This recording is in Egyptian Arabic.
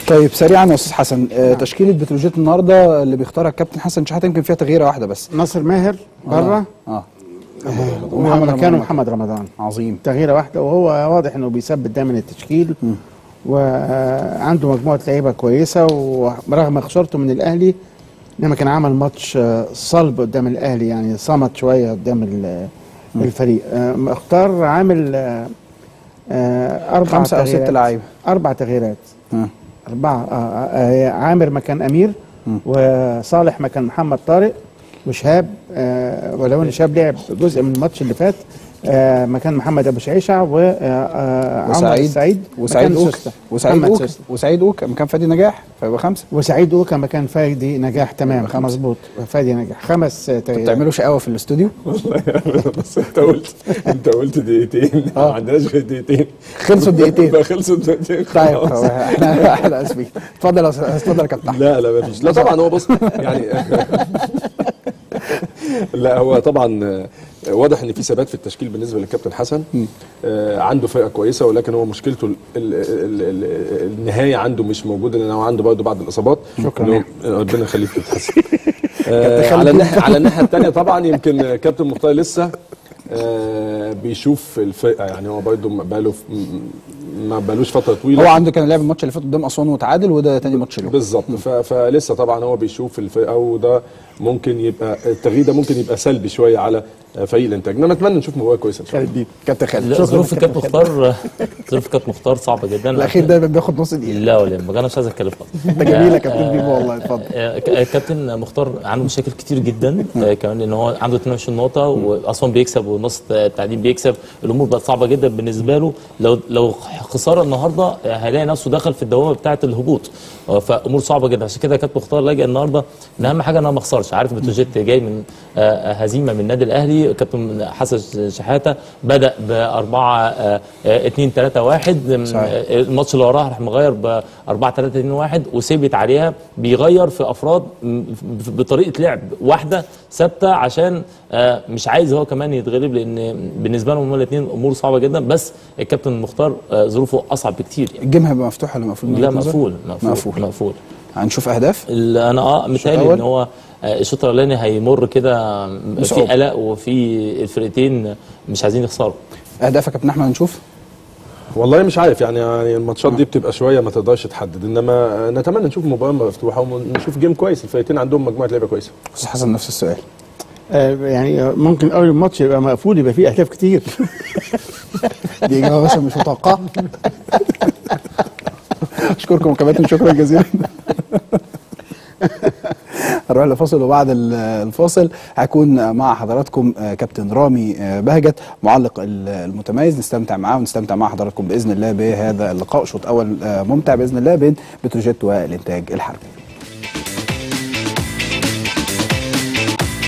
طيب سريعا يا استاذ حسن آه، تشكيله بتروجيت النهارده اللي بيختارها الكابتن حسن شحاته يمكن فيها تغييره واحده بس ناصر ماهر بره اه ومحمد مكانه رمضان. محمد رمضان عظيم تغييره واحده وهو واضح انه بيثبت دايما التشكيل وعنده مجموعه لعيبه كويسه ورغم خسارته من الاهلي انما كان عمل ماتش آه، صلب قدام الاهلي يعني صمت شويه قدام ال- الفريق آه، اختار عامل آه، آه، اربع خمسة أو ست تغييرات. لعيبة. اربع تغييرات آه. أربعة آه، آه، آه، عامر مكان أمير وصالح مكان محمد طارق وشهاب آه، ولو ان شهاب لعب جزء من الماتش اللي فات آه، مكان محمد ابو شعيشع وعمر وسعيد السعيد وسعيد مكان اوك سوسته. وسعيد محمد اوك سوسته. وسعيد اوك مكان فادي نجاح فيبقى خمسه وسعيد اوكا مكان فادي نجاح تمام خمسة. مظبوط فادي نجاح خمس آه، تغييرات بتعملوا شقاوه في الاستوديو والله بس انت قلت انت قلت دقيقتين ما عندناش غير دقيقتين خلصوا الدقيقتين. بقى خلصوا الدقيقتين طيب خلاص. هو احنا احنا اسفين اتفضل يا أستاذ- اتفضل يا كابتن أحمد. لا لا ما فيش لا طبعا هو بص يعني لا هو طبعا آه، واضح ان في ثبات في التشكيل بالنسبه للكابتن حسن آه، عنده فرقه كويسه ولكن هو مشكلته ال ال ال ال النهايه عنده مش موجوده لان هو عنده برضه بعض الاصابات شكراً. إنه- ربنا يخليك يا كابتن حسن آه، خالد على الناحيه على الناحيه الثانيه طبعا يمكن آه، كابتن مختار لسه آه، بيشوف الفرقه يعني هو برضه بقاله ف- م- ما بقالوش فتره طويله هو عنده كان لعب الماتش اللي فات قدام اسوان وتعادل وده تاني ماتش له بالظبط ف- فلسه طبعا هو بيشوف الفرقه وده ممكن يبقى التغيير ده ممكن يبقى سلبي شويه على فريق الانتاج انما اتمنى نشوف مباراه كويسه ان شاء الله خالد كابتن خالد لا ظروف كابتن مختار ظروف كابتن مختار صعبه جدا الاخير دايما بياخد نص دقيقه لا ولا ما انا مش عايز اتكلم خالص انت جميل يا كابتن بيبو والله اتفضل آه، ك- آه، كابتن مختار عنده مشاكل كتير جدا آه، كمان لان هو عنده 22 نقطه واسوان بيكسب ونص التعدين بيكسب الامور بقت صعبه جدا بالنسبه له لو لو خساره النهارده آه، هيلاقي نفسه دخل في الدوامه بتاعه الهبوط آه، فامور صعبه جدا عشان كده كابتن مختار لجأ النهارده ان اهم حاجه ان انا ما اخسرش عارف بتروجيت جاي من آه، هزيمه من النادي الاهلي كابتن حسن شحاته بدا ب 4 2 3 1 صحيح. الماتش اللي وراه راح مغير ب 4 3 2 1 وثبت عليها بيغير في افراد م- ف- بطريقه لعب واحده ثابته عشان آه، مش عايز هو كمان يتغلب لان بالنسبه لهم هما الاثنين امور صعبه جدا بس الكابتن المختار آه، ظروفه اصعب بكتير يعني الجيم هيبقى مفتوح ولا مقفول من لا وجهة نظرك؟ مقفول مقفول مقفول مقفول هنشوف اهداف ال- انا اه متهيألي الأول؟ ان هو آه، الشوط الاولاني هيمر كده في بصعوبة. قلق وفي الفرقتين مش عايزين يخسروا اهداف يا كابتن احمد هنشوف والله مش عارف يعني يعني الماتشات دي بتبقى شويه ما تقدرش تحدد انما نتمنى نشوف مباراه مفتوحه ونشوف جيم كويس الفرقتين عندهم مجموعه لعيبه كويسه استاذ حسن نفس السؤال آه، يعني ممكن اول الماتش يبقى مقفول يبقى فيه اهداف كتير دي اجابه بس مش متوقعه اشكركم يا كابتن شكرا جزيلا هنروح لفاصل وبعد ال- الفاصل هيكون مع حضراتكم آه، كابتن رامي آه، بهجت معلق ال- المتميز نستمتع معاه ونستمتع مع حضراتكم باذن الله بهذا اللقاء شوط اول آه، ممتع باذن الله بين بتروجيت والانتاج الحربي